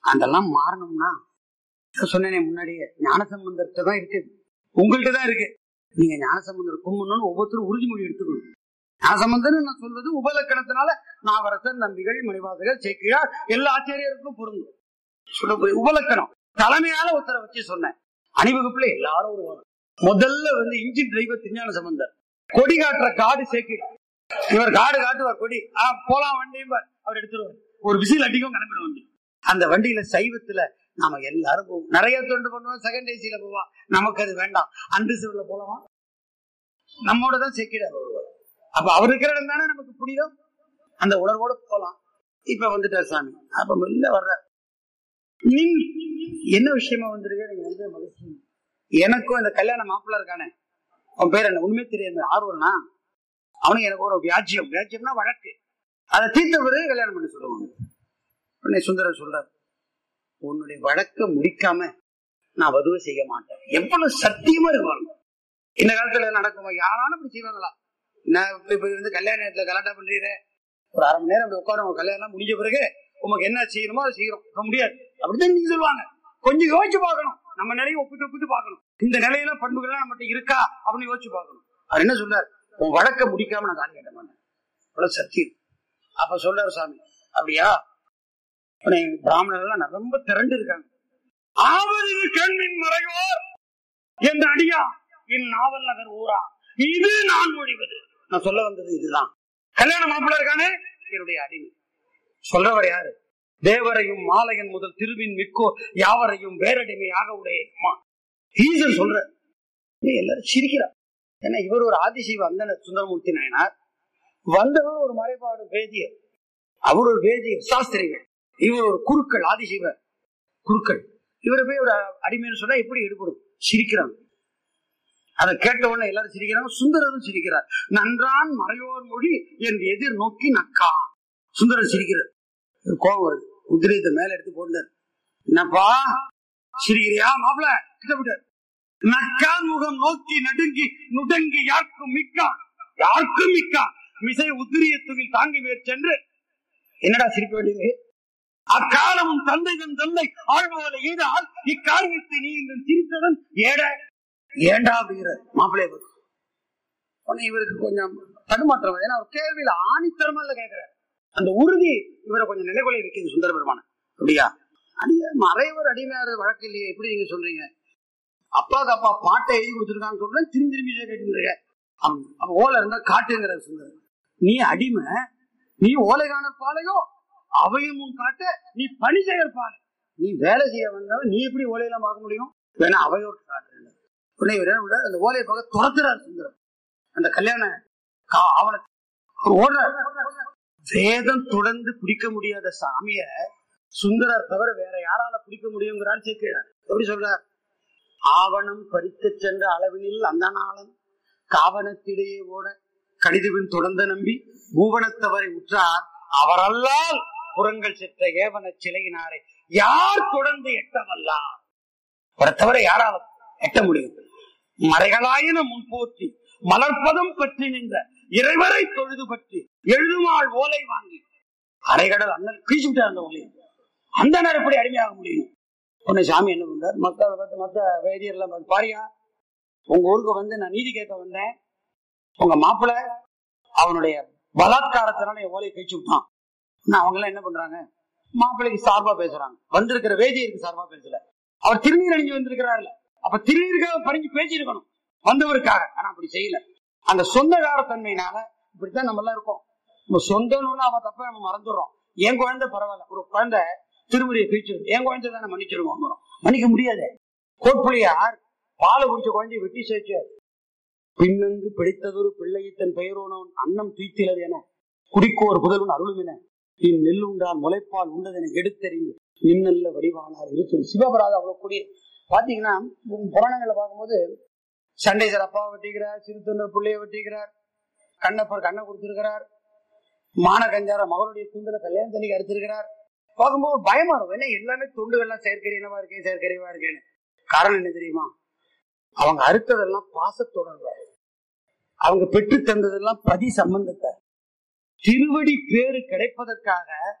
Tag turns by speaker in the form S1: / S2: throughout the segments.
S1: அதெல்லாம் மாறணும்னா சொன்னேனே முன்னாடியே ஞானசம்பந்தர்கிட்ட தான் இருக்கு உங்கள்கிட்ட தான் இருக்கு நீங்க ஞானசம்பந்தர் கும்பிடணும்னு ஒவ்வொருத்தரும் உறுதிமொழி எடுத்துக்கணும் ஞானசம்பந்தர் நான் சொல்வது உபலக்கணத்தினால நாவரசர் நம்பிகள் மணிவாசகர் சேக்கிழார் எல்லா ஆச்சாரியருக்கும் பொருந்தும் சொல்ல போய் உபலக்கணம் தலைமையான ஒருத்தரை வச்சு சொன்னேன் அணிவகுப்புல எல்லாரும் வருவாங்க முதல்ல வந்து இன்ஜின் டிரைவர் திருஞான சம்பந்தர் கொடி காட்டுற காடு சேர்க்கிறார் இவர் காடு காட்டுவார் கொடி ஆ, போலாம் வண்டியும் அவர் எடுத்துருவார் ஒரு விசில் அடிக்கும் கிளம்பிட வண்டி அந்த வண்டியில சைவத்துல நாம எல்லாரும் போவோம் நிறைய தொண்டு பண்ணுவோம் செகண்ட் ஏசியில போவோம் நமக்கு அது வேண்டாம் அன்று சிவில் போலவா நம்மோட தான் செக்கிடார் வருவார் அப்ப அவர் இருக்கிற இடம் தானே நமக்கு புரியும் அந்த உணர்வோட போலாம் இப்ப வந்துட்டார் சாமி அப்ப மெல்ல வர்ற நீங்க என்ன விஷயமா வந்திருக்க நீங்க வந்து மகிழ்ச்சி எனக்கும் இந்த கல்யாண மாப்பிள்ள இருக்கானே அவன் பேர் என்ன உண்மையே தெரியாது ஆர்வம்னா அவனுக்கு எனக்கு ஒரு வியாஜ்யம் வியாஜ்யம்னா வழக்கு அதை தீர்த்த பிறகு கல்யாணம் பண்ணி சொல்லுவாங்க உடனே சுந்தரர் சொல்றார் உன்னுடைய வழக்க முடிக்காம நான் வதுவை செய்ய மாட்டேன் எவ்வளவு சத்தியமா இருப்பாங்க இந்த காலத்துல நடக்குமா யாராலும் இப்படி செய்வாங்களா நான் இப்ப இப்ப வந்து கல்யாண நேரத்துல கலாட்டா பண்றீங்க ஒரு அரை மணி நேரம் அப்படி உட்கார உங்க கல்யாணம் முடிஞ்ச பிறகு உமக்கு என்ன செய்யணுமோ அதை செய்யறோம் இப்ப முடியாது அப்படிதான் நீங்க சொல்லுவாங்க கொஞ்சம் யோசிச்சு பார்க்கணும் நம்ம நிலையை ஒப்பிட்டு ஒப்பிட்டு பார்க்கணும் இந்த நிலையில பண்புகள்லாம் நம்மகிட்ட இருக்கா அப்படின்னு யோசிச்சு பார்க்கணும் அவர் என்ன சொல்றார் உன் வழக்க முடிக்காம நான் தான் கேட்ட மாட்டேன் அவ்வளவு சத்தியம் அப்ப சொல்றாரு சாமி அப்படியா உடனே பிராமணர்கள் எல்லாம் ரொம்ப திரண்டு இருக்காங்க ஆவது கண்ணின் மறைவோர் என்ற அடியா என் நாவல் நகர் ஊரா இது நான் மொழிவது நான் சொல்ல வந்தது இதுதான் கல்யாண மாப்பிள்ள இருக்கானே என்னுடைய அடிமை சொல்றவர் யாரு தேவரையும் மாலையன் முதல் திருவின் மிக்கோ யாவரையும் வேரடிமையாக உடைய அம்மா ஈசன் சொல்ற ஏய், எல்லாரும் சிரிக்கிறார் ஏன்னா இவர் ஒரு ஆதிசிவ அந்தன சுந்தரமூர்த்தி நாயனார் வந்தவர் ஒரு மறைபாடு வேதியர் அவர் ஒரு வேதியர் சாஸ்திரிகள் இவர் ஒரு குருக்கள் ஆதிசிவ குருக்கள் இவரை போய் ஒரு அடிமைன்னு சொன்னா எப்படி எடுபடும் சிரிக்கிறாங்க அதை கேட்ட உடனே எல்லாரும் சிரிக்கிறாங்க சுந்தரரும் சிரிக்கிறார் நன்றான் மறையோர் மொழி என் எதிர் நோக்கி நக்கா சுந்தரர் சிரிக்கிறார் இவருக்கு கோபம் வருது உதிரியத்தை மேல எடுத்து போட்டார் என்னப்பா சிரிக்கிறியா மாப்பிள கிட்டப்பட்டார் நக்கான் முகம் நோக்கி நடுங்கி நுடங்கி யாருக்கும் மிக்கான் யாருக்கும் மிக்கான் மிசை உதிரியத்துகில் தாங்கி மேற்சென்று என்னடா சிரிக்க வேண்டியது அக்காலமும் தந்தைதன் தந்தை ஆழ்வோல ஈடால் இக்காரியத்தை நீ இந்த சிரித்தவன் ஏட ஏண்டா அப்படிங்கிற மாப்பிள்ளை உடனே இவருக்கு கொஞ்சம் தடுமாற்றம் வருது. ஏன்னா அவர் கேள்வியில ஆணித்தரமா இல்ல கேட்கிறார் அந்த உறுதி இவரை கொஞ்சம் நிலைகொலை வைக்குது சுந்தர பெருமான அப்படியா அடிய மறைவர் அடிமையார் வழக்கு இல்லையே எப்படி நீங்க சொல்றீங்க அப்பாவுக்கு அப்பா பாட்டை எழுதி கொடுத்துருக்கான்னு சொல்றேன் திரும்பி திரும்பி கேட்டுருக்க அப்ப ஓலை இருந்தா காட்டுங்கிற சுந்தரம் நீ அடிமை நீ ஓலை காணற்பாலையோ அவையும் உன் காட்ட நீ பணி செய்யற்பாலை நீ வேலை செய்ய வந்தவன் நீ எப்படி ஓலையெல்லாம் பார்க்க முடியும் வேணா அவையோட்டு காட்டுறேன் உடனே இவர் என்ன பண்றாரு? அந்த ஓலையை பார்க்க துரத்துறாரு சுந்தரம் அந்த கல்யாண கா- அவனை அவர் ஓடுறார் வேதம் தொடர்ந்து பிடிக்க முடியாத சாமிய சுந்தரர் தவிர வேற யாரால பிடிக்க முடியுங்கிறார் சேர்க்கிறார் எப்படி சொல்றார் ஆவணம் பறிக்க சென்ற அளவினில் அந்த நாளன் காவனத்திடையே ஓட கடிதுவின் தொடர்ந்த நம்பி பூவனத்தவரை உற்றார் அவரல்லால் புறங்கள் செற்ற ஏவன சிலையினாரை யார் தொடர்ந்து எட்டவல்லார் அவரை தவிர யாரால எட்ட முடியும் மறைகளாயின முன்போற்றி மலர்ப்பதம் பற்றி நின்ற இறைவரை தொழுது பற்றி எழுதுமாள் ஓலை வாங்கி அரைகடல் அண்ணன் கீழ்ச்சி விட்டார் அந்த ஓலையை அந்த நேரம் எப்படி அடிமையாக முடியும் உடனே சாமி என்ன பண்றார் மக்களை பார்த்து மத்த வேதியர் எல்லாம் பார்த்து, பாரியா உங்க ஊருக்கு வந்து நான் நீதி கேட்க வந்தேன் உங்க மாப்பிள்ளை அவனுடைய பலாத்காரத்தினால என் ஓலையை கழிச்சு விட்டான் நான் அவங்க எல்லாம் என்ன பண்றாங்க மாப்பிள்ளைக்கு சார்பா பேசுறாங்க வந்திருக்கிற வேதியருக்கு சார்பா பேசல அவர் திருநீர் அணிஞ்சு வந்திருக்கிறாருல அப்ப திருநீருக்காக பறிஞ்சு பேசியிருக்கணும் வந்தவருக்காக ஆனா அப்படி செய்யல அந்த சொந்தக்கார தன்மையினால இப்படித்தான் நம்ம எல்லாம் இருக்கோம் நம்ம சொந்தம்னு அவன் தப்ப நம்ம மறந்துடுறோம் என் குழந்தை பரவாயில்ல ஒரு குழந்தை திருமுறையை கழிச்சு என் குழந்தை தானே மன்னிச்சிருவோம் மன்னிக்க முடியாது கோட்புலியார் பாலை குடிச்ச குழந்தைய வெட்டி சேர்ச்சார் பின்னங்கு பிடித்ததொரு பிள்ளையை தன் பெயரோனவன் அன்னம் தூய்த்திலது என குடிக்கோர் புதல்வன் அருளும் என இன் நெல் உண்டால் முளைப்பால் உண்டதென எடுத்தறிந்து மின்னல்ல வடிவானார் இருக்கு சிவபராத அவ்வளவு கூடிய பாத்தீங்கன்னா உம் புராணங்களை பார்க்கும்போது சண்டேசர் அப்பாவை வெட்டிக்கிறார் சிறுத்தொண்டர் பிள்ளைய வெட்டிக்கிறார் கண்ணப்பர் கண்ணை கொடுத்திருக்கிறார் மான கஞ்சார மகளுடைய கூந்தல கல்யாணம் தண்ணிக்கு அடிச்சிருக்கிறார் பார்க்கும்போது பயமா இருக்கும் என்ன எல்லாமே தொண்டுகள்லாம் செயற்கரியனவா இருக்கேன் செயற்கரியவா இருக்கேன்னு காரணம் என்ன தெரியுமா அவங்க அறுத்ததெல்லாம் பாசத்தொடர்பு அவங்க பெற்று தந்ததெல்லாம் பதி சம்பந்தத்தை திருவடி பேரு கிடைப்பதற்காக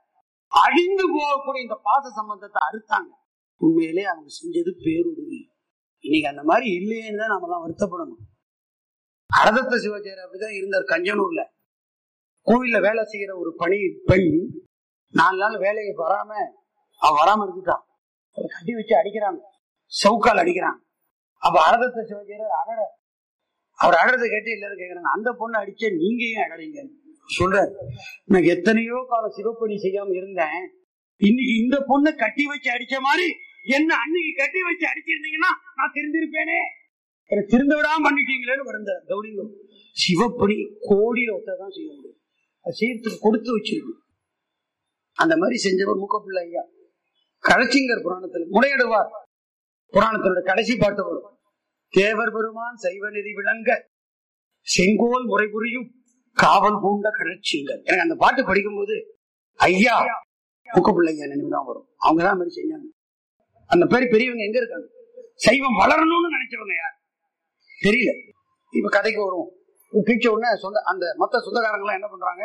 S1: அழிந்து போகக்கூடிய இந்த பாச சம்பந்தத்தை அறுத்தாங்க உண்மையிலே அவங்க செஞ்சது பேருதவி இன்னைக்கு அந்த மாதிரி இல்லையேன்னு தான் நாமெல்லாம் வருத்தப்படணும் அரதத்த சிவாச்சாரியர் அப்படிதான் இருந்தார் கஞ்சனூர்ல கோவில்ல வேலை செய்யற ஒரு பணி பெண் நாலு நாள் வேலையை வராம அவ வராம இருந்துட்டான் அவரை கட்டி வச்சு அடிக்கிறாங்க சவுக்கால் அடிக்கிறாங்க அப்ப அரதத்த சிவாச்சாரியர் அழற அவர் அழறதை கேட்டு எல்லாரும் கேக்குறாங்க அந்த பொண்ணை அடிச்ச நீங்க ஏன் அழறீங்க சொல்றாரு நான் எத்தனையோ காலம் சிவப்பணி செய்யாம இருந்தேன் இன்னைக்கு இந்த பொண்ணை கட்டி வச்சு அடிச்ச மாதிரி என்ன அன்னைக்கு கட்டி வச்சு அடிச்சிருந்தீங்கன்னா நான் திருந்திருப்பேனே என்னை திருந்து விடாம பண்ணிட்டீங்களேன்னு வருந்த கௌரிங்க சிவப்பணி கோடியில ஒத்ததான் செய்ய முடியும் அது செய்யறதுக்கு கொடுத்து வச்சிருக்கு அந்த மாதிரி செஞ்சவர் மூக்கப்பிள்ளை ஐயா கழச்சிங்கர் புராணத்தில் முறையிடுவார் புராணத்தினுடைய கடைசி பாட்டு வரும் தேவர் பெருமான் சைவ நெறி விளங்க செங்கோல் முறை புரியும் காவல் பூண்ட கழச்சிங்கர் எனக்கு அந்த பாட்டு படிக்கும்போது ஐயா மூக்கப்பிள்ளை ஐயா நினைவு தான் வரும் அவங்க தான் மாதிரி செஞ்சாங்க அந்த பேர் பெரியவங்க எங்க இருக்காங்க சைவம் வளரணும்னு நினைச்சவங்க யார் தெரியல இப்ப கதைக்கு வருவோம் பிடிச்ச உடனே சொந்த அந்த மொத்த சொந்தக்காரங்க என்ன பண்றாங்க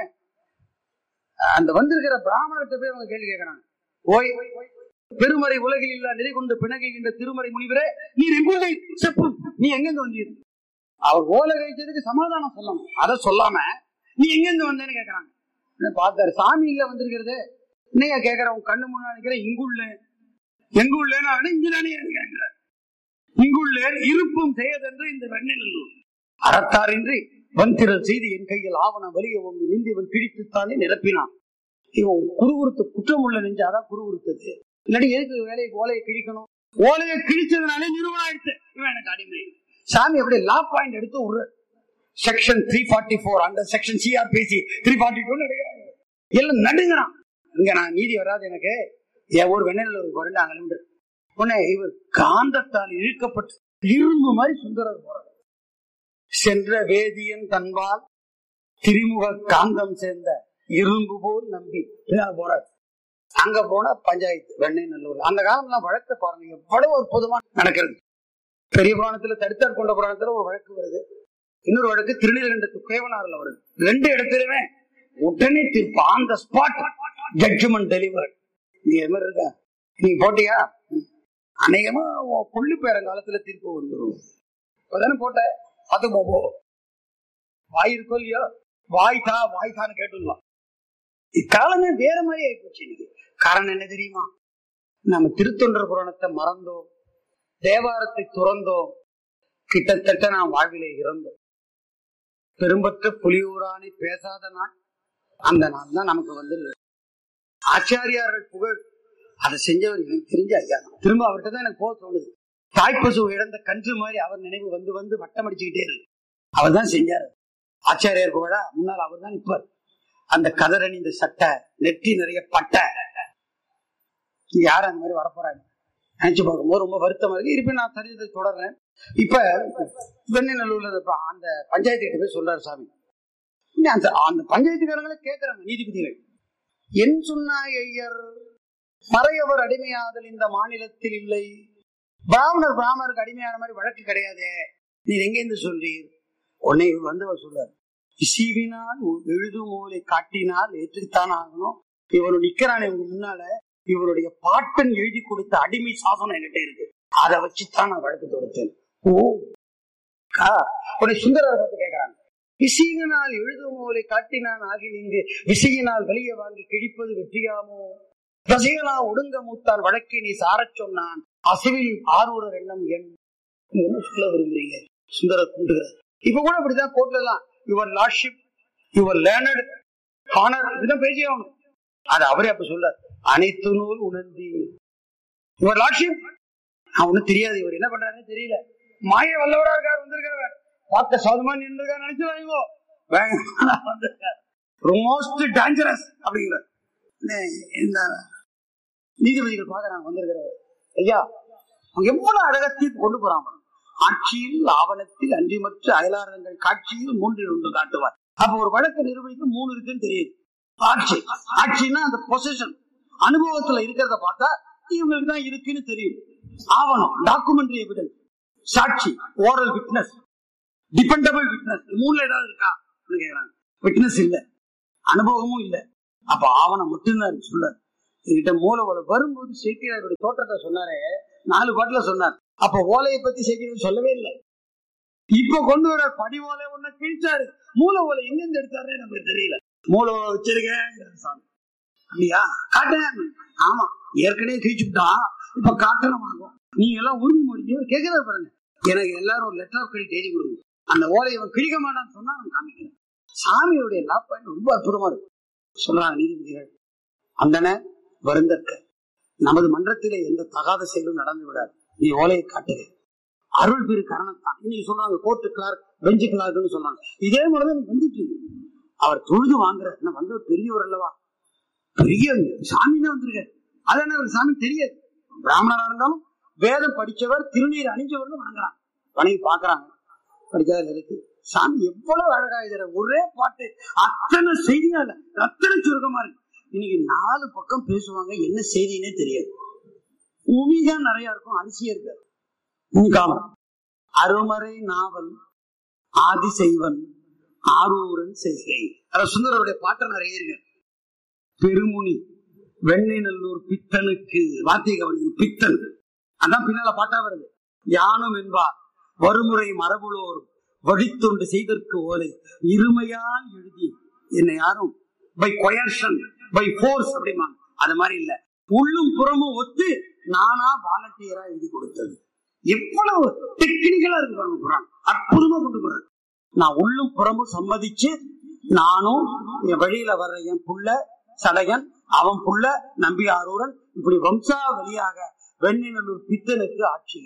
S1: அந்த வந்திருக்கிற பிராமணத்தை போய் அவங்க கேள்வி கேட்கறாங்க ஓய் பெருமறை உலகில் இல்ல நிலை கொண்டு பிணங்குகின்ற திருமறை முனிவரே நீர் எங்குள்ளே செப்பு நீ எங்கிருந்து வந்தீர் அவர் ஓலை கழிச்சதுக்கு சமாதானம் சொல்லணும் அதை சொல்லாம நீ எங்கிருந்து வந்தேன்னு கேக்குறாங்க என்ன பார்த்தாரு சாமி இல்ல வந்திருக்கிறது என்னையா கேக்குற உன் கண்ணு முன்னாடி நிக்கிற இங்குள்ள எங்குள்ளேன்னு இங்குதானே கேட்கிறார் இங்குள்ளேர் இருப்பும் செய்யதென்று இந்த வெண்ணெல்லூர் அறத்தாரின்றி வந்திரல் செய்து என் கையில் ஆவணம் வலிய ஒன்று நின்று இவன் கிழித்துத்தானே நிரப்பினான் இவன் குறுகுறுத்து குற்றம் உள்ள நெஞ்சாதான் குறுகுறுத்தது இல்லாட்டி எதுக்கு வேலையை ஓலையை கிழிக்கணும் ஓலையை கிழிச்சதுனாலே நிறுவனம் ஆயிடுச்சு இவன் எனக்கு அடிமை சாமி அப்படியே லா பாயிண்ட் எடுத்து ஒரு செக்ஷன் த்ரீ ஃபார்ட்டி ஃபோர் அந்த section CRPC three forty two எடுக்கிறாங்க எல்லாம் நடுங்கிறான் இங்க நான் நீதி வராது எனக்கு என் ஒரு வெண்ணெல் ஒரு குறைந்தாங்க உடனே இவர் காந்தத்தால் இழுக்கப்பட்டு இரும்பு மாதிரி சுந்தரர் போறார் சென்ற வேதியன் தன்பால் திரிமுக காந்தம் சேர்ந்த இரும்பு போல் நம்பி பின்னால் போறார் அங்க போனா பஞ்சாயத்து வெண்ணெய் நல்லூர் அந்த காலம்லாம் வழக்க பாருங்க எவ்வளவு அற்புதமா நடக்கிறது பெரிய புராணத்துல தடுத்தார் கொண்ட புராணத்துல ஒரு வழக்கு வருது இன்னொரு வழக்கு திருநீலகண்டத்து கேவனாறுல வருது ரெண்டு இடத்துலயுமே உடனே தீர்ப்பு on the spot judgement deliver நீ இது மாதிரி இருக்கா நீ போட்டியா அநேகமா கொள்ளு பேரங்காலத்துல தீர்ப்பு வந்துடும் இப்பதானே போட்ட அது போ வாய் இருக்கோ இல்லையோ வாய் தா வாய் தான்னு கேட்டுடலாம் இக்காலமே வேற மாதிரி ஆயிப்போச்சு இன்னைக்கு காரணம் என்ன தெரியுமா நம்ம திருத்தொண்டர் புராணத்தை மறந்தோம் தேவாரத்தை துறந்தோம் கிட்டத்தட்ட நாம் வாழ்விலே இறந்தோம் பெரும்பற்ற புலியூரானை பேசாத நாள் அந்த நாள் தான் நமக்கு வந்து ஆச்சாரியார்கள் புகழ் அதை செஞ்சவர் எனக்கு தெரிஞ்ச ஐயா தான். திரும்ப அவர்கிட்ட தான் எனக்கு போக தோணுது தாய்ப்பசு இழந்த கன்று மாதிரி அவர் நினைவு வந்து வந்து வட்டம் அடிச்சுக்கிட்டே இருக்கு அவர் தான் செஞ்சாரு ஆச்சாரியார் புகழா முன்னால் அவர் தான் நிற்பார் அந்த கதரணி இந்த சட்டை நெட்டி நிறைய பட்டை யாரும் அந்த மாதிரி வரப்போறாங்க நினைச்சு பார்க்கும்போது ரொம்ப வருத்தமா இருக்கு இருப்பேன் நான் தெரிஞ்சதை தொடர்றேன் இப்ப வெண்ணநல்லூர்ல இருக்க அந்த பஞ்சாயத்து கிட்ட போய் சொல்றாரு சாமி உடனே அந்த அந்த பஞ்சாயத்துக்காரங்களே கேட்கறாங்க நீதிபதிகள் என் சொன்னாய் ஐயர் மறையவர் அடிமையாதல் இந்த மாநிலத்தில் இல்லை பிராமணர் பிராமணருக்கு அடிமையான மாதிரி வழக்கு கிடையாதே நீர் எங்கேருந்து சொல்றீர் உன்னை வந்தவர் சொல்றார் இசைவினால் எழுதும் மூலை காட்டினால் ஏற்றுத்தான் ஆகணும் இவரு நிக்கிறானே இவங்க முன்னால இவருடைய பாட்டன் எழுதி கொடுத்த அடிமை சாசனம் என்கிட்ட இருக்கு அதை வச்சுதான் நான் வழக்கு தொடுத்தேன் ஓ கா உன்னை சுந்தரரை பார்த்து கேட்கிறாங்க விசியினால் எழுதும் மூலை காட்டினான் ஆகில் இங்கு விசியினால் வெளியே வாங்கி கிழிப்பது வெற்றியாமோ ரசிகனா ஒடுங்க மூத்தான் வழக்கை நீ சாரச் சொன்னான் அசுவில் ஆரூரர் எண்ணம் எண் நீ என்ன சொல்ல விரும்புறீங்க சுந்தரர் குண்டுகிறார் இப்ப கூட அப்படிதான் கோர்ட்ல எல்லாம் your lordship your learned honour இதுதான் பேசி ஆகணும் அது அவரே அப்ப சொல்றார் அனைத்து நூல் உணர்ந்தி யுவர் லார்ட்ஷிப் நான் ஒண்ணும் தெரியாது இவர் என்ன பண்றாருன்னு தெரியல மாய வல்லவரா இருக்கார் வந்திருக்காரு பார்க்க சௌதமா நின்றுருக்காரு நினைச்சு வாங்கோ வந்திருக்காரு மோஸ்ட் டேஞ்சரஸ் அப்படிங்கிற இந்த நீதிபதிகள் பாக்குறாங்க வந்திருக்கிறார் ஐயா அவங்க எவ்வளவு அழகா தீர்ப்பு கொண்டு போறாங்க ஆட்சியில் ஆவணத்தில் அன்றிமற்ற அயலாரங்கள் காட்சியில் மூன்றில் ஒன்று காட்டுவார் அப்ப ஒரு வழக்கு நிர்வகிக்க மூணு இருக்குன்னு தெரியுது ஆட்சி ஆட்சின்னா அந்த பொசிஷன் அனுபவத்துல இருக்கிறத பார்த்தா இவங்களுக்கு தான் இருக்குன்னு தெரியும் ஆவணம் டாக்குமெண்ட்ரி எவிடன்ஸ் சாட்சி ஓரல் விட்னஸ் டிபெண்டபிள் விட்னஸ் மூணுல ஏதாவது இருக்கா கேக்குறாங்க விட்னஸ் இல்ல அனுபவமும் இல்ல அப்ப ஆவணம் மட்டும்தான் இருக்கு சொல்ல என்கிட்ட மூல ஓலை வரும்போது சேக்கிராருடைய தோற்றத்தை சொன்னாரே நாலு பாட்டுல சொன்னார் அப்ப ஓலையை பத்தி சேக்கிரார் சொல்லவே இல்லை இப்ப கொண்டு வர படி ஓலை ஒண்ணு கிழிச்சாரு மூல ஓலை எங்கிருந்து எடுத்தாருன்னு நமக்கு தெரியல மூல ஓலை வச்சிருக்கேன் சாமி அப்படியா காட்டேன் ஆமா ஏற்கனவே கிழிச்சுட்டான் இப்ப காட்டணும் ஆகும் நீங்க எல்லாம் உறுதி முடிஞ்சு கேட்கறது பாருங்க எனக்கு எல்லாரும் ஒரு லெட்டர் ஆஃப் கிரெடிட் எழுதி கொடுங்க அந்த ஓலையை அவன் கிழிக்க மாட்டான்னு சொன்னா நான் காமிக்கிறேன் சாமியுடைய லா பாயிண்ட் ரொம்ப அற்புதமா இருக்கும் சொல்றாங்க நீதிபதிகள் அந்தன வருந்தற்க நமது மன்றத்திலே எந்த தகாத செயலும் நடந்து விடாது நீ ஓலையை காட்டுக அருள் பெரு காரணத்தான் இன்னைக்கு சொல்றாங்க கோர்ட்டு கிளார்க் பெஞ்சு கிளார்க்னு சொல்றாங்க இதே மாதிரிதான் நீ வந்துட்டு இருக்கு. அவர் தொழுது வாங்குற நான் வந்து பெரியவர் அல்லவா பெரிய சாமின்னு வந்திருக்காரு அது என்ன அவருக்கு சாமி தெரியாது பிராமணரா இருந்தாலும் வேதம் படிச்சவர் திருநீர் அணிஞ்சவர்னு வணங்குறாங்க வணங்கி பாக்குறாங்க படிக்காத இருக்கு சாமி எவ்வளவு அழகா எழுதுற ஒரே பாட்டு அத்தனை செய்தியா இல்ல அத்தனை சுருக்கமா இருக்கு இன்னைக்கு நாலு பக்கம் பேசுவாங்க என்ன செய்தினே தெரியாது உமிதான் நிறைய இருக்கும் அரிசியே இருக்காது உமிகாலம் அருமறை நாவல் ஆதிசைவன் ஆரூரன் செய்கை அதான் சுந்தரருடைய பாட்டை நிறைய இருக்கு பெருமுனி வெண்ணை நல்லூர் பித்தனுக்கு வாத்திய கவனிக்கு பித்தன் அதான் பின்னால பாட்டா வருது யானும் என்பார் வருமுறை மரபுளோர் வழித்தொண்டு செய்தற்கு ஓலை இருமையால் எழுதி என்னை யாரும் பை கொயர்ஷன் பை போர்ஸ் அப்படிமா அது மாதிரி இல்ல உள்ளும் புறமும் ஒத்து நானா வாலண்டியரா எழுதி கொடுத்தது எவ்வளவு டெக்னிக்கலா இருக்கு பாருங்க குரான் அற்புதமா கொண்டு போறாரு நான் உள்ளும் புறமும் சம்மதிச்சு நானும் என் வழியில வர்ற என் புள்ள சடையன் அவன் புள்ள நம்பி ஆரூரன் இப்படி வம்சா வழியாக வெண்ணிநல்லூர் பித்தனுக்கு ஆட்சி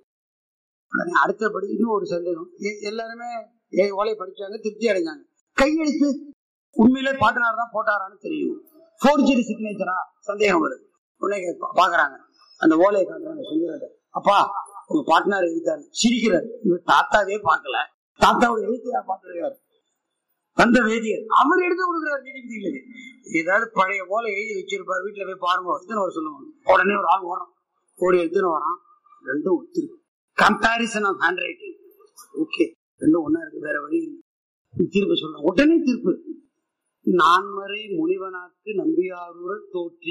S1: உடனே அடுத்தபடி இன்னும் ஒரு சந்தேகம் எ- எல்லாருமே ஏ- ஓலை படிச்சாங்க திருப்தி அடைஞ்சாங்க கையெழுத்து உண்மையிலே பாட்டனார் தான் போட்டாரான்னு தெரியும் ஃபோர்ஜரி சிக்னேச்சரா சந்தேகம் வருது உடனே கே- பாக்குறாங்க அந்த ஓலையை காட்டுறாங்க சுந்தரத்தை அப்பா உங்க பாட்டனார் எழுத்தாரு சிரிக்கிறார் இவர் தாத்தாவே பார்க்கல தாத்தாவோட எழுத்தையா பார்த்திருக்காரு அந்த வேதியர் அவர் எடுத்து கொடுக்குறாரு நீதிபதிகளுக்கு ஏதாவது பழைய ஓலை எழுதி வச்சிருப்பார் வீட்டுல போய் பாருங்க எடுத்துன்னு வர சொல்லுவாங்க உடனே ஒரு ஆள் வரும் ஓடி எடுத்துன்னு வரான் ரெண்டும் ஒத்துரு comparison of handwriting okay ரெண்டும் ஒண்ணா இருக்கு வேற வழி இல்லை. தீர்ப்பு சொல்றேன் உடனே தீர்ப்பு நான்மறை முனிவனாக்கு நம்பியாரூர தோற்றி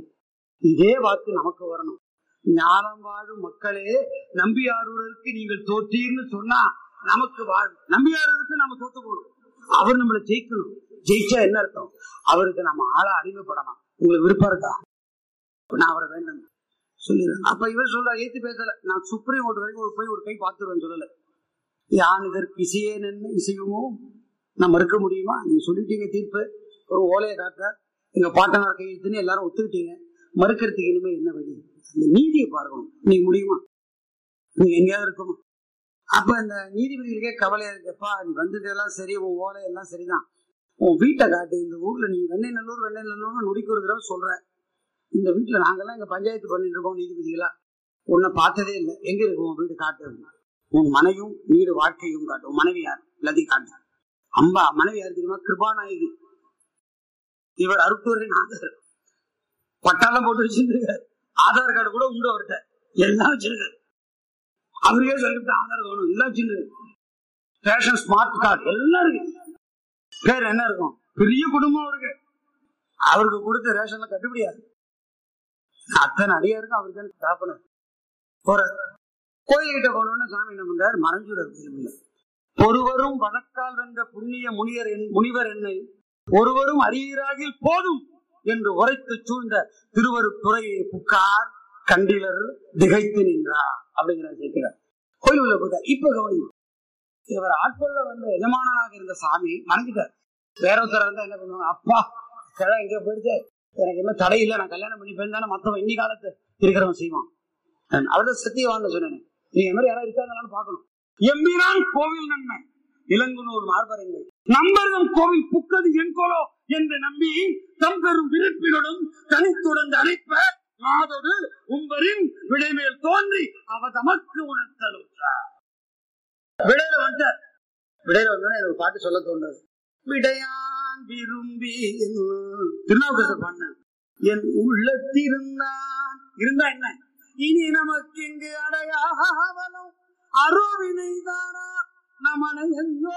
S1: இதே வாக்கு நமக்கு வரணும் ஞானம் வாழும் மக்களே நம்பியாரூரருக்கு நீங்கள் தோற்றீர்னு சொன்னா நமக்கு வாழ் நம்பியாரூருக்கு நம்ம தோத்து போகணும் அவர் நம்மளை ஜெயிக்கணும் ஜெயிச்சா என்ன அர்த்தம் அவருக்கு நம்ம ஆளா அடிமைப்படலாம் உங்களுக்கு விருப்பம் இருக்கா நான் அவரை வேண்டும் சொல்லிடுறேன் அப்ப இவர் சொல்ற ஏத்து பேசல நான் சுப்ரீம் கோர்ட் வரைக்கும் ஒரு போய் ஒரு கை பார்த்துருவேன் சொல்லல யான் இதற்கு இசையே நின்று இசையுமோ நம்ம இருக்க முடியுமா நீங்க சொல்லிட்டீங்க தீர்ப்பு ஒரு ஓலையை காட்டுறார் எங்க பாட்டனார் கையெழுத்துன்னு எல்லாரும் ஒத்துக்கிட்டீங்க மறுக்கிறதுக்கு இனிமே என்ன வழி அந்த நீதியை பார்க்கணும் நீங்க முடியுமா நீங்க எங்கேயாவது இருக்குமா அப்ப இந்த நீதிபதிகளுக்கே கவலையா இருக்குப்பா நீ வந்ததெல்லாம் சரி உன் ஓலை எல்லாம் சரிதான் உன் வீட்டை காட்டு இந்த ஊர்ல நீ வெண்ணெய் நல்லூர் வெண்ணெய் நல்லூர்னு நொடிக்கு ஒரு தடவை சொல்ற இந்த வீட்டுல நாங்கெல்லாம் இங்க பஞ்சாயத்து பண்ணிட்டு இருக்கோம் நீதிபதிகளா உன்னை பார்த்ததே இல்லை எங்க இருக்கு உன் வீடு காட்டு உன் மனையும் வீடு வாழ்க்கையும் காட்டு உன் மனைவி யார் எல்லாத்தையும் காட்டு அம்பா மனைவி யார் தெரியுமா கிருபாநாயகி இவர் அருட்டூரின் ஆதார் பட்டாளம் போட்டு வச்சிருக்காரு ஆதார் கார்டு கூட உண்டு அவர்கிட்ட எல்லாம் வச்சிருக்காரு அவருக்கே சொல்லிவிட்டு ஆதார் வேணும் எல்லாம் வச்சிருக்காரு ரேஷன் ஸ்மார்ட் கார்டு எல்லாம் இருக்கு பேர் என்ன இருக்கும் பெரிய குடும்பம் இருக்கு அவருக்கு கொடுத்த ரேஷன்ல கட்டுப்படியாது அத்தனை அடியாருக்கும் அவருக்கு தான் ஸ்தாபனம் போற கோயில்கிட்ட போனோன்னு சாமி என்ன பண்றாரு மறைஞ்சுறாரு கோயிலுக்குள்ள ஒருவரும் வழக்கால் வென்ற புண்ணிய முனிவர் என்- முனிவர் என்னை ஒருவரும் அறியீராகில் போதும் என்று உரைத்து சூழ்ந்த திருவருத்துறையை புக்கார் கண்டிலர் திகைத்து நின்றார் அப்படிங்கிற சேர்க்கிறார் கோயில் உள்ள போயிட்டார் இப்ப கவனிங்க இவர் ஆட்கொள்ள வந்த எஜமானனாக இருந்த சாமி மறைஞ்சிட்டார் வேற ஒருத்தர் இருந்தா என்ன பண்ணுவாங்க அப்பா கிழ எங்க போயிடுச்சு எனக்கு என்ன தடை இல்லை நான் கல்யாணம் பண்ணி போயிருந்தானே மத்தவன் இன்னி காலத்து இருக்கிறவன் செய்வான் அவர்தான் சத்தியவான்னு சொன்னேன் நீ இந்த மாதிரி யாராவது இருக்காங்களான்னு பார்க்கணும் எம்பிரான் கோவில் நன்மை இளங்குனூர் மார்பரங்கள் நம்பரும் கோவில் புக்கது என் கோலோ என்று நம்பி தம் பெரும் விருப்பினுடன் தனித்துடன் அழைப்ப மாதோடு உம்பரின் விடைமேல் தோன்றி அவ தமக்கு உணர்த்தலுற்றார் விடையில வந்துட்டார் விடையில வந்தோடனே எனக்கு ஒரு பாட்டு சொல்ல தோன்றது விடையான் விரும்பி திருநாவுக்கரசர் பண்ண என் உள்ளத்திருந்தான் இருந்தா என்ன இனி நமக்கு இங்கு அடையாவலும் அருவினை தானா நமனை எங்கோ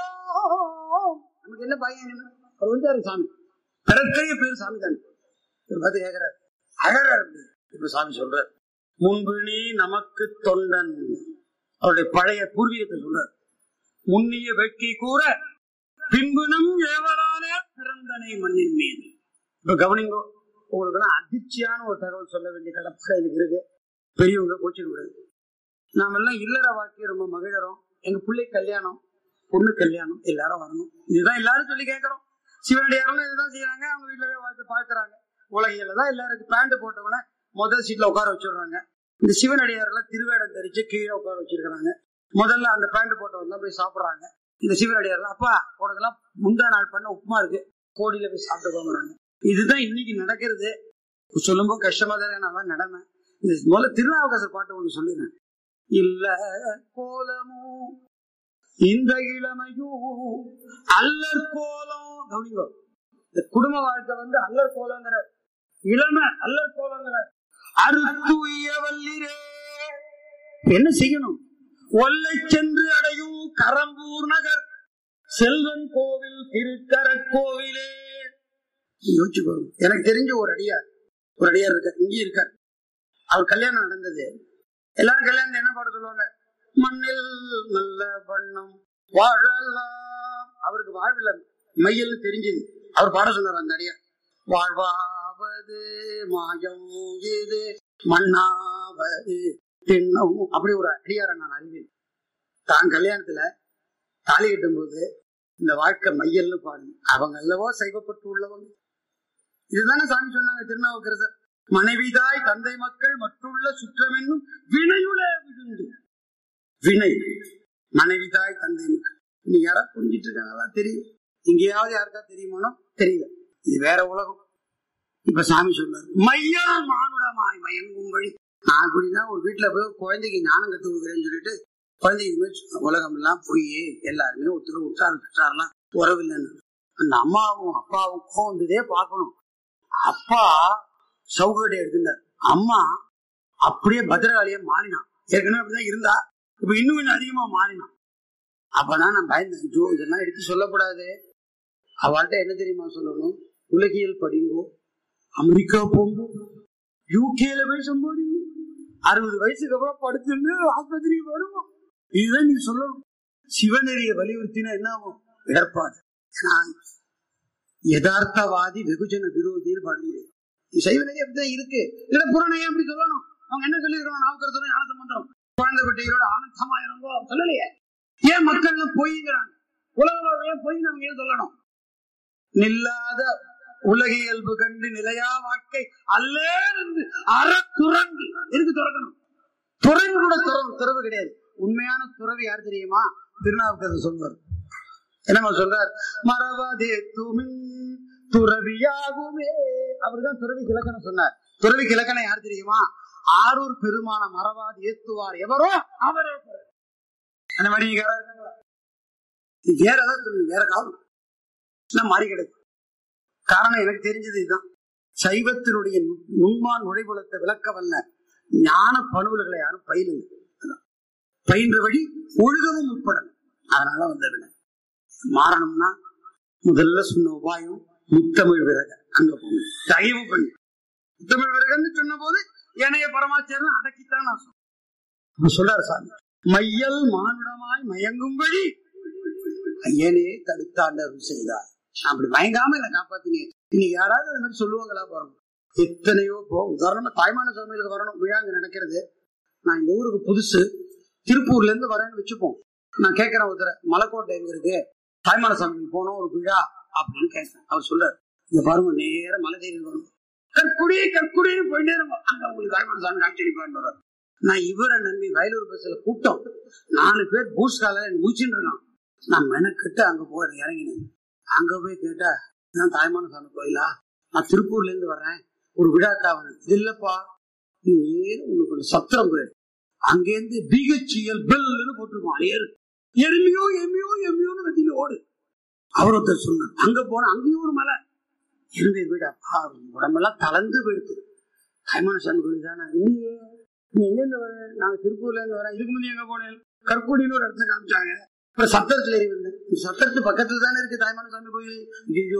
S1: நமக்கு என்ன பையன் அவர் வந்தாரு சாமி பிறக்கைய பேர் சாமி தானே இவர் பார்த்து கேட்கிறாரு அழறாரு இப்ப சாமி சொல்றார் முன்பு நீ நமக்கு தொண்டன் அவருடைய பழைய பூர்வீகத்தை சொல்றார் முன்னிய வெட்கி கூற பின்பு நம் ஏவலானே பிறந்தனை மண்ணின் மீது இப்ப கவனிங்கோ உங்களுக்கு எல்லாம் அதிர்ச்சியான ஒரு தகவல் சொல்ல வேண்டிய கடப்பாடு இதுக்கு இருக்கு பெரியவங்க கோச்சிக்க கூடாது நாம எல்லாம் இல்லற வாழ்க்கையை ரொம்ப மகிழறோம் எங்க பிள்ளை கல்யாணம் பொண்ணு கல்யாணம் எல்லாரும் வரணும் இதுதான் எல்லாரும் சொல்லி கேட்கறோம் சிவனடியாரெல்லாம் இதுதான் செய்யறாங்க அவங்க வீட்டுல வாழ்த்து பார்த்துறாங்க உலகில தான் எல்லாருக்கும் பேண்ட் போட்டவன முதல் சீட்ல உட்கார வச்சிடுறாங்க இந்த சிவனடியாரெல்லாம் திருவேடம் தெரிச்சு கீழே உட்கார வச்சிருக்கிறாங்க முதல்ல அந்த பேண்ட் போட்டவன் தான் போய் சாப்பிடுறாங்க இந்த சிவனடியாரெல்லாம் அப்பா உனக்கெல்லாம் முந்தா நாள் பண்ண உப்புமா இருக்கு கோடியில போய் சாப்பிட்டு போங்கிறாங்க இதுதான் இன்னைக்கு நடக்கிறது சொல்லும்போது கஷ்டமா தான் நான் நடமை இது முதல்ல திருநாவுக்கரசர் பாட்டு ஒண்ணு சொல்லுறேன் இல்ல கோலமோ இந்த இளமையும் அல்லற் கோலம் கவனிங்கோ இந்த குடும்ப வாழ்க்கை வந்து அல்லற் கோலங்கிற இளமை அல்லற் கோலங்கிற அறுத்துய வல்லிரே என்ன செய்யணும் ஒல்லை சென்று அடையும் கரம்பூர் நகர் செல்வன் கோவில் திருக்கரக்கோவிலே யோசிச்சு எனக்கு தெரிஞ்ச ஒரு அடியார் ஒரு அடியார் இருக்கார் இங்கே இருக்கார் அவர் கல்யாணம் நடந்தது எல்லாரும் கல்யாணம் என்ன பாட சொல்லுவாங்க மண்ணில் நல்ல வண்ணம் வாழலாம் அவருக்கு வாழ்வில் மையல் தெரிஞ்சது அவர் பாட சொன்னார் அந்த அடியார் வாழ்வாவது மாயம் இது மண்ணாவது திண்ணம் அப்படி ஒரு அடியாரை நான் அறிவேன் தான் கல்யாணத்துல தாலி கட்டும் போது இந்த வாழ்க்கை மையல்னு பாருங்க அவங்க அல்லவோ சைவப்பட்டு உள்ளவங்க இதுதானே சாமி சொன்னாங்க திருநாவுக்கரசர் மனைவிதாய் தந்தை மக்கள் மற்றுள்ள சுற்றமென்னும் வினையுளே விழுந்து வினை மனைவிதாய் தந்தை மக்கள் நீ யாரா புரிஞ்சிட்டு இருக்காங்களா தெரியும் எங்கேயாவது யாருக்கா தெரியுமானோ தெரியல இது வேற உலகம் இப்ப சாமி சொல்றாரு மையா மானுடமாய் மயங்கும் வழி நான் அப்படிதான் ஒரு வீட்டுல போய் குழந்தைக்கு ஞானம் கத்து கொடுக்குறேன்னு சொல்லிட்டு குழந்தைக்கு இது மாதிரி உலகம் எல்லாம் போய் எல்லாருமே ஒருத்தர் உற்றார் பெற்றாரெல்லாம் உறவில்லைன்னு அந்த அம்மாவும் அப்பாவும் கோவம் வந்ததே பார்க்கணும் அப்பா சவுகடி எடுத்துட்டார் அம்மா அப்படியே பத்திரகாளியா மாறினான் ஏற்கனவே அப்படிதான் இருந்தா இப்ப இன்னும் கொஞ்சம் அதிகமா மாறினான் அப்பதான் நான் பயந்தேன் ஐயோ இதெல்லாம் எடுத்து சொல்லக்கூடாது அவள்கிட்ட என்ன தெரியுமா சொல்லணும் உலகியல் படிங்கோ அமெரிக்கா போங்கோ யூகேல போய் சம்பாதிங்க அறுபது வயசுக்கு அப்புறம் படுத்துன்னு ஆஸ்பத்திரிக்கு வருவோம் இதுதான் நீ சொல்லணும் சிவநெறிய வலியுறுத்தினா என்ன ஆகும் ஏற்பாடு நான் யதார்த்தவாதி வெகுஜன விரோதின்னு பாட முடியும் சைவநெறி அப்படிதான் இருக்கு இல்ல புறணையே அப்படி சொல்லணும் அவங்க என்ன சொல்லிருக்காங்க நாவுக்கரசரும் ஞான சம்பந்தம் குழந்தை குட்டிகளோட ஆனந்தமா இருங்கோ சொல்லலையே ஏன் மக்கள் பொய்ங்கிறாங்க உலக வாழ்வையே பொய் நம்ம ஏன் சொல்லணும் நில்லாத உலக இயல்பு கண்டு நிலையா வாழ்க்கை அல்லே என்று அற துறந்து எதுக்கு துறக்கணும் துறவு கூட துறவு துறவு கிடையாது உண்மையான துறவு யார் தெரியுமா திருநாவுக்கரசர் சொல்வார் என்னமா சொல்றார் மரபாதே துமின் துறவியாகுமே அவர்தான் துறவி இலக்கணம் சொன்னார் துறவி இலக்கணம் யார் தெரியுமா ஆரூர் பெருமான மரபாது ஏத்துவார் எவரோ அவரே துறவி. அந்த மாதிரி நீங்க யாராவது இருக்காங்களா? இது வேற ஏதாவது சொல்லுங்க வேற காலம் எல்லாம் மாறி கிடக்கு காரணம் எனக்கு தெரிஞ்சது இதுதான் சைவத்தினுடைய நு- நுண்மான் நுழைவுலத்தை விளக்க வல்ல ஞான பணுவல்களை யாரும் பயிலுங்க பயின்ற வழி ஒழுகவும் உட்படல அதனால வந்தவன மாறணும்னா முதல்ல சொன்ன உபாயம் முத்தமிழ் விரக அங்க போகணும் தயவு பண்ணு முத்தமிழ் விரகன்னு சொன்ன போது ஏனைய பரமாச்சாரம் அடக்கித்தான் நான் சொன்னேன் அப்ப சொல்றாரு சாமி மையல் மானுடமாய் மயங்கும்படி ஐயனே தடுத்தாண்ட அருள் செய்தார் நான் அப்படி மயங்காம என்ன காப்பாத்தினீங்க இன்னைக்கு யாராவது அது மாதிரி சொல்லுவாங்களா பாருங்க எத்தனையோ போ உதாரணமா தாய்மான சுவாமிகளுக்கு வரணும் விழா அங்க நடக்கிறது நான் இந்த ஊருக்கு புதுசு திருப்பூர்ல இருந்து வரேன்னு வச்சுப்போம் நான் கேட்கிறேன் ஒருத்தர் மலைக்கோட்டை எங்க இருக்கு தாய்மான சாமி போனோம் ஒரு விழா அப்படின்னு கேட்கிறேன் அவர் சொல்றாரு இங்க பாருங்க நேர மலை தேடி வரும் கற்குடி கற்குடின்னு போயிட்டே இருக்கும் அங்க உங்களுக்கு தாய்மான சாமி காட்சி அடிப்பான்னு வர்றாரு. நான் இவரை நம்பி வயலூர் பஸ்ல கூட்டம் நாலு பேர் பூஸ் காலையில முடிச்சுட்டு இருக்கான் நான் மெனக்கிட்டு அங்க போய் இறங்கினேன் அங்க போய் கேட்டா நான் தாய்மான சாமி கோயிலா நான் திருப்பூர்ல இருந்து வர்றேன் ஒரு விழாக்கா வரேன் இது இல்லப்பா நீ நேரம் உனக்கு ஒரு சத்திரம் போயிடு அங்கேருந்து பிஹெச்இஎல் பெல்லுன்னு போட்டிருக்கோம் ஏறு எருமையோ எம்மியோ எம்மியோன்னு கத்திட்டு ஓடு அவர் ஒருத்தர் சொன்னார் அங்க போன அங்கேயும் ஒரு மலை இருந்த வீடு அப்பா உடம்பெல்லாம் தளர்ந்து போயிடுது தாய்மான சாமி கோயில் தானே இல்லையே நீ எங்கேருந்து வர நாங்க திருப்பூர்ல இருந்து வரேன் இதுக்கு முந்தைய எங்க போனேன் கற்குடின்னு ஒரு இடத்துல காமிச்சாங்க அப்புறம் சத்திரத்துல ஏறி வந்தேன் இந்த சத்திரத்து பக்கத்துல தானே இருக்கு தாய்மான சாமி கோயில் ஐயோ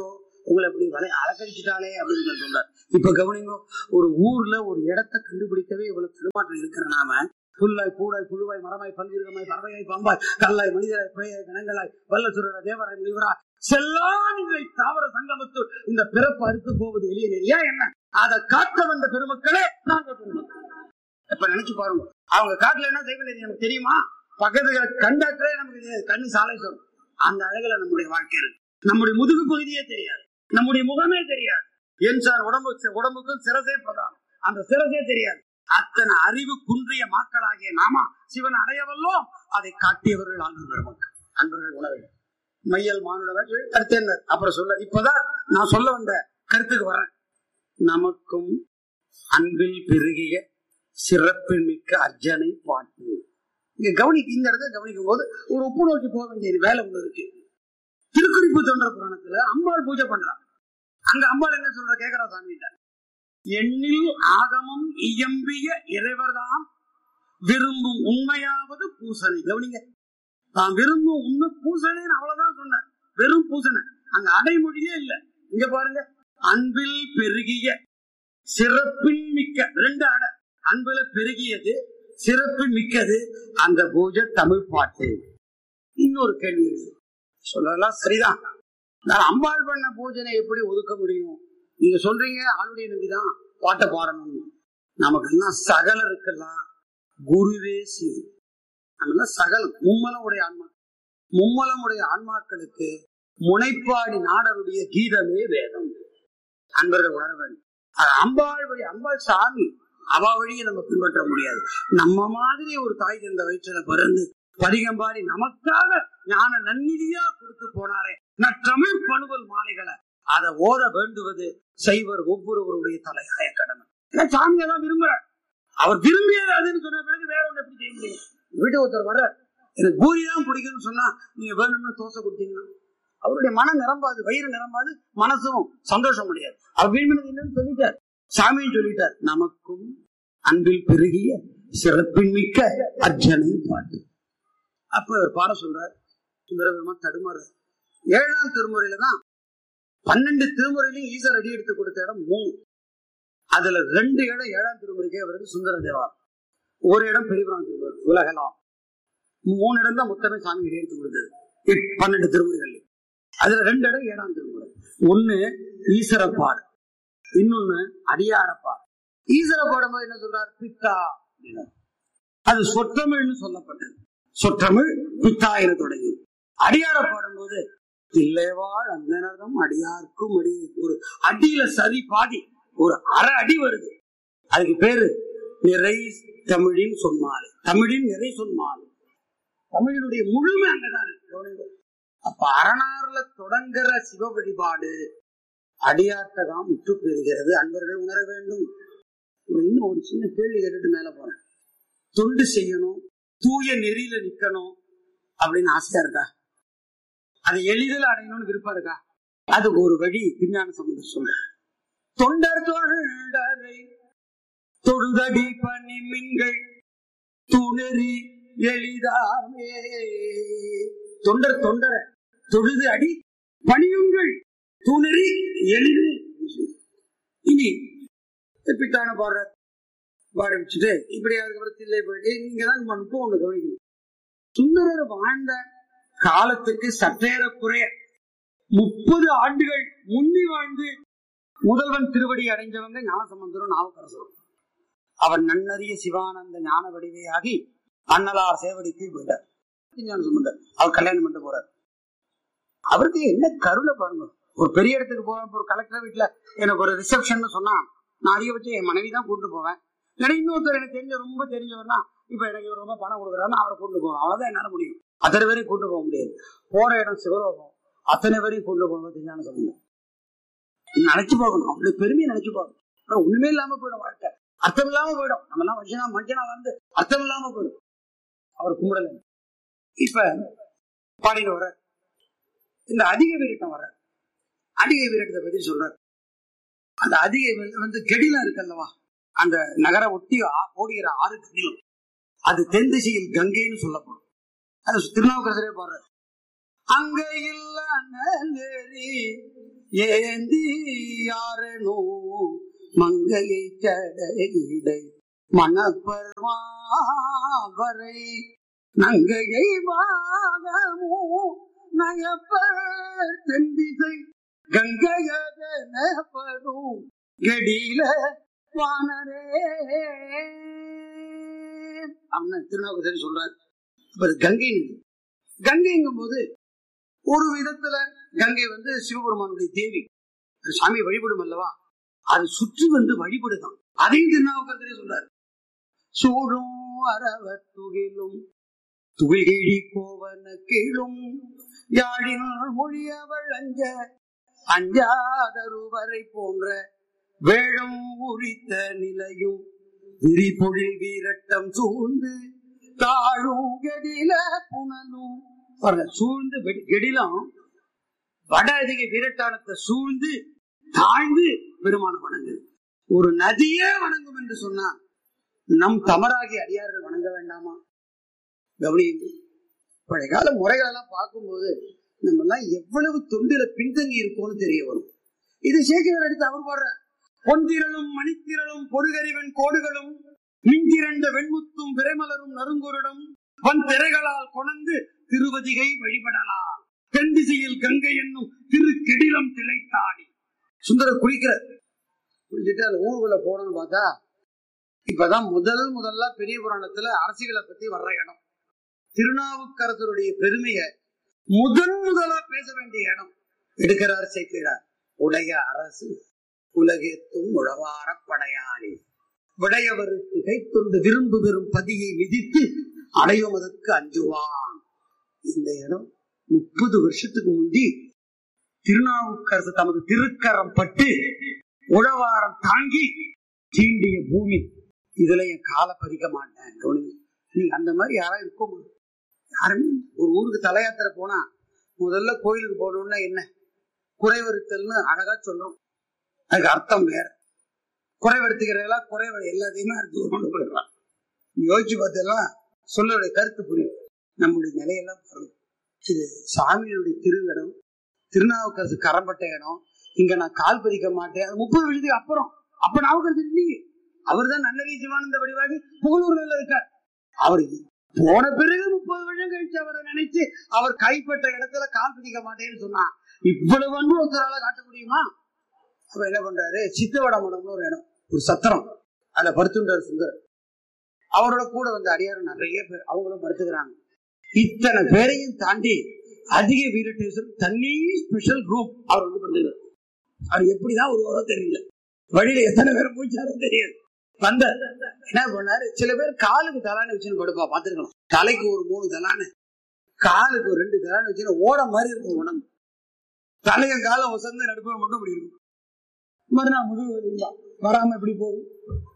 S1: உங்களை இப்படி வலை அலக்கடிச்சிட்டாலே அப்படின்னு சொல்லி சொல்றாரு இப்ப கவனிங்க ஒரு ஊர்ல ஒரு இடத்தை கண்டுபிடிக்கவே இவ்வளவு தடுமாற்றம் இருக்கிற நாம புல்லாய் பூடாய் புழுவாய் மரமாய் பல்விருகமாய் பறவையாய் பாம்பாய் கல்லாய் மனிதராய் பேயாய் கணங்களாய் வல்ல சுரர தேவராய் முனிவராய் செல்லாநிலை தாவர சங்கமத்து இந்த பிறப்பு அறுத்து போவது எளிய நெறியா என்ன அதை காக்க வந்த பெருமக்களே நாங்க பெருமக்கள் இப்ப நினைச்சு பாருங்க அவங்க காட்டுல என்ன செய்வது எனக்கு தெரியுமா பக்கத்துல கண்டாக்டரே நமக்கு தெரியாது கண்ணு சாலை சொல்லும் அந்த அழகுல நம்முடைய வாழ்க்கை இருக்கு நம்முடைய முதுகு பகுதியே தெரியாது நம்முடைய முகமே தெரியாது என் சார் உடம்பு உடம்புக்கும் சிரசே பிரதானம் அந்த சிரசே தெரியாது அத்தனை அறிவு குன்றிய மக்களாகிய நாம சிவன் அடையவல்லோம் அதை காட்டியவர்கள் ஆண்டு பெருமக்கள் அன்பர்கள் உணர்வு மையல் மானுடவர் அடுத்து என்ன அப்புறம் சொல்ல இப்பதான் நான் சொல்ல வந்த கருத்துக்கு வரேன் நமக்கும் அன்பில் பெருகிய சிறப்பில் மிக்க அர்ஜனை பாட்டு இங்க கவனிக்க இந்த இடத்துல கவனிக்கும் போது ஒரு உப்பு நோக்கி போக வேண்டிய வேலை ஒண்ணு இருக்கு திருக்குறிப்பு தொன்ற புராணத்துல அம்பாள் பூஜை பண்றான் அங்க அம்பாள் என்ன சொல்ற கேக்குறா சாமி எண்ணில் ஆகமம் இயம்பிய இறைவர்தான் விரும்பும் உண்மையாவது பூசணை கவனிங்க தான் விரும்பும் உண்மை பூசணைன்னு அவ்வளவுதான் சொன்னேன் வெறும் பூசணை அங்க அடைமொழியே இல்ல இங்க பாருங்க அன்பில் பெருகிய சிறப்பின் மிக்க ரெண்டு அடை அன்புல பெருகியது சிறப்பு மிக்கது அந்த பூஜை தமிழ் பாட்டு இன்னொரு கேள்வி இருக்கு. சொல்லலாம் சரிதான் நான் அம்பாள் பண்ண பூஜனை எப்படி ஒதுக்க முடியும் நீங்க சொல்றீங்க ஆளுடைய நம்பிதான் பாட்டை பாடணும் நமக்கு எல்லாம் சகலருக்கெல்லாம் குருவே சிவ நம்ம சகலம் மும்மலம் உடைய ஆன்மா மும்மலம் உடைய ஆன்மாக்களுக்கு முனைப்பாடி நாடருடைய கீதமே வேதம் அன்பர்கள் உணர வேண்டும் அது அம்பாள் வழி அம்பாள் சாமி அவ வழியை நம்ம பின்பற்ற முடியாது நம்ம மாதிரி ஒரு தாய் தந்த வயிற்றுல பிறந்து பதிகம்பாடி நமக்காக ஞான நன்னிதியா கொடுத்து போனாரே நற்றமிழ் பணுவல் மாலைகளை அதை ஓத வேண்டுவது செய்வர் ஒவ்வொருவருடைய தலையாய கடமை ஏன்னா சாமியை தான் விரும்புறார் அவர் விரும்பியது அதுன்னு சொன்ன பிறகு வேற ஒன்று எப்படி செய்ய முடியும் வீட்டு ஒருத்தர் வர எனக்கு பூரி தான் பிடிக்கும்னு சொன்னா நீங்க வேணும்னு தோசை கொடுத்தீங்கன்னா அவருடைய மனம் நிரம்பாது வயிறு நிரம்பாது மனசும் சந்தோஷம் முடியாது அவர் விரும்பினது என்னன்னு சொல்லிட்டார் சாமியும் சொல்லிட்டார் நமக்கும் அன்பில் பெருகிய சிறப்பின் மிக்க அர்ஜனை பாட்டு அப்ப அவர் பாட சொல்றார் சுந்தரபெருமா தடுமாறு ஏழாம் திருமுறையில தான் பன்னெண்டு திருமுறையிலையும் ஈசர் அடி எடுத்து கொடுத்த இடம் மூணு அதுல ரெண்டு இடம் ஏழாம் திருமுறைக்கே வருது சுந்தர தேவா ஒரு இடம் பெரியபுரம் திருமுறை உலகலாம் மூணு இடம் தான் மொத்தமே சாமி அடி எடுத்து கொடுத்தது எட்- பன்னெண்டு திருமுறைகள் அதுல ரெண்டு இடம் ஏழாம் திருமுறை ஒண்ணு ஈஸ்வரப்பாடு இன்னொன்னு அடியாரப்பாடு ஈஸ்வர பாடும்போது என்ன சொல்றாரு பித்தா அப்படின்னாரு. அது சொற்றமிழ்னு சொல்லப்பட்டது சொற்றமிழ் பித்தா என தொடங்கி அடியார பாடும்போது தில்லைவாழ் அந்தனர்தம் அடியார்க்கும் அடி ஒரு அடியில சரி பாதி ஒரு அரை அடி வருது அதுக்கு பேரு நிறை தமிழின் சொன்மாலை தமிழின் நிறை சொன்மாலை தமிழினுடைய முழுமை அங்கதான் இருக்கு கவனிங்க. அப்ப அரணாறுல தொடங்குற சிவ வழிபாடு அடியார்ட்ட தான் முற்று பெறுகிறது அன்பர்கள் உணர வேண்டும் ஒரு இன்னும் ஒரு சின்ன கேள்வி கேட்டுட்டு மேல போறேன் தொண்டு செய்யணும் தூய நெறியில நிக்கணும் அப்படின்னு ஆசையா இருக்கா அதை எளிதில் அடையணும்னு விருப்பம் இருக்கா அதுக்கு ஒரு வழி விஞ்ஞான சம்பந்தம் சொல்ற தொண்டர் தொண்டரை தொழுதடி பணி மின்கள் துணறி எளிதாமே தொண்டர் தொண்டரை தொழுது அடி பணியுங்கள் துணறி எளிது இனி பித்தான பாடுற பாட வச்சுட்டு இப்படி அதுக்கப்புறம் தில்லை போயிட்டு நீங்க தான் மட்டும் ஒண்ணு கவனிக்கணும் சுந்தரர் வாழ்ந்த காலத்துக்கு சற்றேற குறைய முப்பது ஆண்டுகள் முந்தி வாழ்ந்து முதல்வன் திருவடி அடைஞ்சவங்க ஞானசம்பந்தரும் நாவுக்கரசரும் அவர் நன்னறிய சிவானந்த ஞான வடிவையாகி அன்னலார் சேவடிக்கு போயிட்டார் ஞானசம்பந்தர் அவர் கல்யாணம் பண்ணிட்டு போறார் அவருக்கு என்ன கருணை பாருங்க ஒரு பெரிய இடத்துக்கு போவேன் ஒரு கலெக்டர் வீட்டுல எனக்கு ஒரு ரிசப்ஷன் சொன்னா நான் அதிகபட்சம் என் மனைவி தான் கூட்டு போவேன் இல்லைன்னா இன்னொருத்தர் எனக்கு தெரிஞ்ச ரொம்ப தெரிஞ்சவர்னா இப்ப எனக்கு இவர் ரொம்ப பணம் கொடுக்குறாருன்னா அவரை கூட்டு போவேன் அவ்வளவுதான் என்னால முடியும் அத்தனை பேரையும் கூட்டு போக முடியாது போற இடம் சிவலோகம் அத்தனை பேரையும் கூட்டு போகணும் தெரிஞ்சான சொல்லுங்க நினைச்சு போகணும் அப்படி பெருமையை நினைச்சு போகணும் அப்புறம் ஒண்ணுமே இல்லாம போயிடும் வாழ்க்கை அர்த்தம் இல்லாம போயிடும் நம்ம எல்லாம் மனுஷனா மனுஷனா வந்து அர்த்தம் இல்லாம போயிடும் அவர் கும்பிடல இப்ப பாடிட்டு வர இந்த அதிக வீரட்டம் வர அதிக வீரட்டத்தை பத்தி சொல்றாரு அந்த அதிக வீர- வந்து கெடிலம் இருக்கல்லவா அந்த நகர ஒட்டி ஆ- ஓடுகிற ஆறு கெடிலம் அது தென் திசையில் கங்கைன்னு சொல்லப்படும் அது திருநாவுக்கரசரே பாடுறாரு அங்கையில் அண்ணலேறி ஏந்தி யாரனோ மங்கையை சடையிடை மணப்பர்வாவரை நங்கையை வாகமோ நயப்பர் தென்திசை கங்கையதனப்படும் கெடில வானரே அப்படின்னு திருநாவுக்கரசர் சொல்றாரு இப்ப இது கங்கை நதி கங்கைங்கும் போது ஒரு விதத்துல கங்கை வந்து சிவபெருமானுடைய தேவி அது சாமி வழிபடும் அல்லவா அது சுற்றி வந்து வழிபடுதான் அதையும் திருநாவுக்கரசரே சொல்றாரு சூடும் அரவ துகிலும் துகிழி கோவன கீழும் யாழினுள் மொழியவள் அஞ்ச அஞ்சாதருவரை போன்ற வேழம் உழித்த நிலையும் விரிபொழில் வீரட்டம் சூழ்ந்து தாழும் கெடில புனலும் பாருங்க, சூழ்ந்து வெடி- கெடிலம் வட அதிக வீரட்டானத்தை சூழ்ந்து தாழ்ந்து பெருமான வணங்குது ஒரு நதியே வணங்கும் என்று சொன்னா நம் தமராகி அடியார்கள் வணங்க வேண்டாமா கவனியுங்கள் பழைய கால முறைகள் எல்லாம் பார்க்கும்போது நம்ம எல்லாம் எவ்வளவு தொண்டில பின்தங்கி இருக்கோம்னு தெரிய வரும் இது சேக்கிரர் எடுத்து அவர் பாடுற பொன்திரளும் மணித்திரளும் பொறுகறிவன் கோடுகளும் மிஞ்சிரண்ட வெண்முத்தும் விரைமலரும் நறுங்குருடும் வன் திரைகளால் கொணந்து திருவதிகை வழிபடலாம் தென் திசையில் கங்கை என்னும் திரு கெடிலம் திளைத்தாடி சுந்தரர் குளிக்கிறார் குளிச்சுட்டு அந்த ஊருக்குள்ள போறோம்னு பார்த்தா இப்பதான் முதல் முதல்ல பெரிய புராணத்துல அரசியலை பத்தி வர்ற இடம் திருநாவுக்கரசருடைய பெருமைய முதன் முதலா பேச வேண்டிய இடம் எடுக்கிறார் சேர்க்கிறார் உடைய அரசு உலகெத்தும் உழவார படையாளி விடையவருக்கு கைத்தொண்டு விரும்பு பெறும் பதியை விதித்து அடையுவதற்கு அஞ்சுவான் இந்த இடம் முப்பது வருஷத்துக்கு முந்தி திருநாவுக்கரசு தமது திருக்கரம் பட்டு உழவாரம் தாங்கி தீண்டிய பூமி இதுல என் காலை பதிக்க மாட்டேன் கவனிங்க. நீ அந்த மாதிரி யாராவது இருக்கோமா யாருமே இல்ல. ஒரு ஊருக்கு தல யாத்திரை போனா முதல்ல கோயிலுக்கு போகணும்னா என்ன குறைவறுத்தல்னு அழகா சொல்றோம் அதுக்கு அர்த்தம் வேற குறைவெடுத்துக்கிறதெல்லாம் குறைவ எல்லாத்தையுமே அடுத்து கொண்டு போயிடலாம் யோசிச்சு பார்த்தெல்லாம் சொல்லோடைய கருத்து புரியும் நம்முடைய நிலையெல்லாம் பாருங்க இது சாமியுடைய திருவிடம் திருநாவுக்கரசு கரம்பட்ட இடம் இங்க நான் கால் பதிக்க மாட்டேன் அது முப்பது வருஷத்துக்கு அப்புறம் அப்ப நாவுக்கரசு இல்லையே அவர் தான் நல்லவி சிவானந்த வடிவாகி புகழூர்ல இருக்கார் அவர் போன பிறகு முப்பது வருஷம் கழிச்சு அவரை நினைச்சு அவர் கைப்பற்ற இடத்துல கால் பதிக்க மாட்டேன்னு சொன்னா இவ்வளவு அன்பு ஒருத்தரால காட்ட முடியுமா அப்ப என்ன பண்றாரு சித்தவட மடம்னு ஒரு இடம் ஒரு சத்திரம் அதுல படுத்துட்டார் சுந்தர் அவரோட கூட வந்த அடியார் நிறைய பேர் அவங்களும் படுத்துக்கிறாங்க இத்தனை பேரையும் தாண்டி அதிக வீரட்டேஸ்வரர் தண்ணி ஸ்பெஷல் குரூப் அவர் வந்து படுத்துக்கிறார் அவர் எப்படிதான் ஒரு உரம் தெரியல வழியில எத்தனை பேர் முடிச்சாரும் தெரியாது வந்த என்ன பண்ணாரு சில பேர் காலுக்கு தலான வச்சுன்னு படுப்பா பாத்துருக்கலாம் தலைக்கு ஒரு மூணு தலான காலுக்கு ஒரு ரெண்டு தலான வச்சுன்னு ஓட மாதிரி இருக்கும் உடம்பு தலைய காலம் வசந்து நடுப்ப மட்டும் இப்படி இருக்கும் மறுநாள் முதுகு வலிமா வராம இப்படி போகும்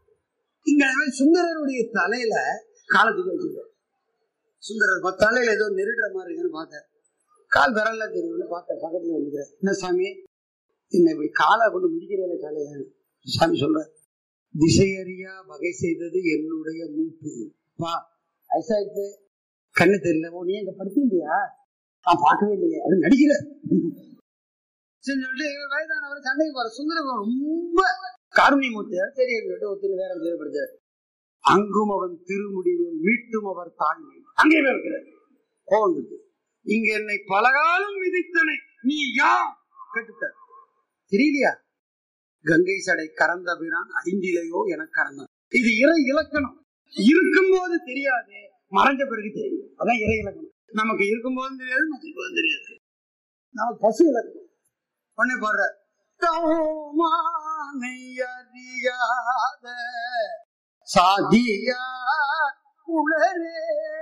S1: இங்க அவன் சுந்தரருடைய தலையில காலத்துக்கு வச்சுக்கிட்டார் சுந்தரர் பத்து தலையில ஏதோ நெருடுற மாதிரி இருக்குன்னு பார்த்தேன் கால் விரல்ல தெரியும்னு பார்த்தேன் பக்கத்துல வந்துக்கிறேன் என்ன சாமி என்ன இப்படி காலை கொண்டு முடிக்கிறேன் தலையில சாமி சொல்ற திசையறியா வகை செய்தது என்னுடைய மூப்பு பா வயசாயிட்டு கண்ணு தெரியல ஓ நீ எங்க படுத்திருந்தியா நான் பார்க்கவே இல்லையே அது நடிக்கல சரி சொல்லிட்டு இவர் வயதானவர் சண்டைக்கு போற சுந்தரம் ரொம்ப காருண்ய மூர்த்தி சரி சொல்லிட்டு ஒத்துன்னு வேற செயல்படுத்தார் அங்கும் அவன் திருமுடிவில் மீட்டும் அவர் தாழ்மை அங்கே இருக்கிறார் கோவம் இருக்கு இங்க என்னை பலகாலம் விதித்தனை நீ யா கேட்டுட்டார் தெரியலையா கங்கை சடை கறந்த பிரான் ஐந்திலையோ என கறந்தான் இது இறை இலக்கணம் இருக்கும்போது தெரியாது மறைஞ்ச பிறகு தெரியும் அதான் இறை இலக்கணம் நமக்கு இருக்கும்போதும் தெரியாது மறைஞ்ச போதும் தெரியாது நமக்கு பசு இலக்கணம் உடனே பாடுற தௌமானை அறியாத சாதியா உளரே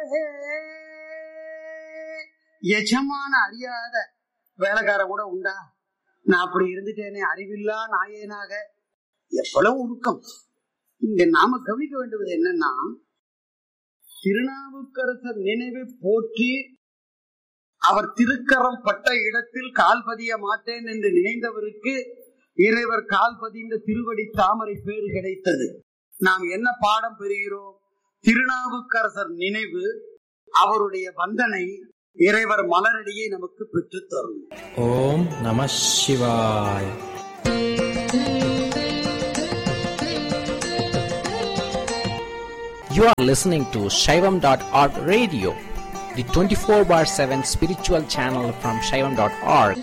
S1: எஜமான அறியாத வேலைக்காரன் கூட உண்டா நான் அப்படி இருந்துட்டேனே அறிவில்லா நாயனாக எவ்வளவு உருக்கம் இங்க நாம கவனிக்க வேண்டியது என்னன்னா திருநாவுக்கரசர் நினைவை போற்றி அவர் திருக்கரம் பட்ட இடத்தில் கால் பதிய மாட்டேன் என்று நினைந்தவருக்கு இறைவர் கால் பதிந்த திருவடி தாமரை பேறு கிடைத்தது நாம் என்ன பாடம் பெறுகிறோம் திருநாவுக்கரசர் நினைவு அவருடைய வந்தனை இறைவர் மலரடியை நமக்கு பெற்றுத் தரும்
S2: ஓம் நம சிவாய் You are listening to Shaivam.org radio, the 24 bar 7 spiritual channel from Shaivam.org.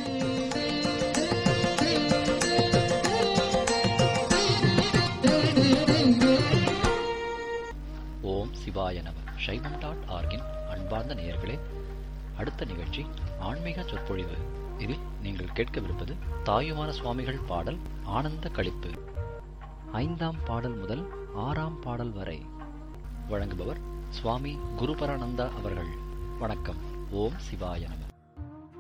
S3: ஓம் சிவாய நம சைவம் டாட் ஆர்கின் அன்பார்ந்த நேயர்களே அடுத்த நிகழ்ச்சி ஆன்மீக சொற்பொழிவு இதில் நீங்கள் கேட்கவிருப்பது தாயுமான சுவாமிகள் பாடல் ஆனந்த களிப்பு ஐந்தாம் பாடல் முதல் ஆறாம் பாடல் வரை வழங்குபவர் சுவாமி குருபரானந்தா அவர்கள் வணக்கம் ஓம் சிவாய நம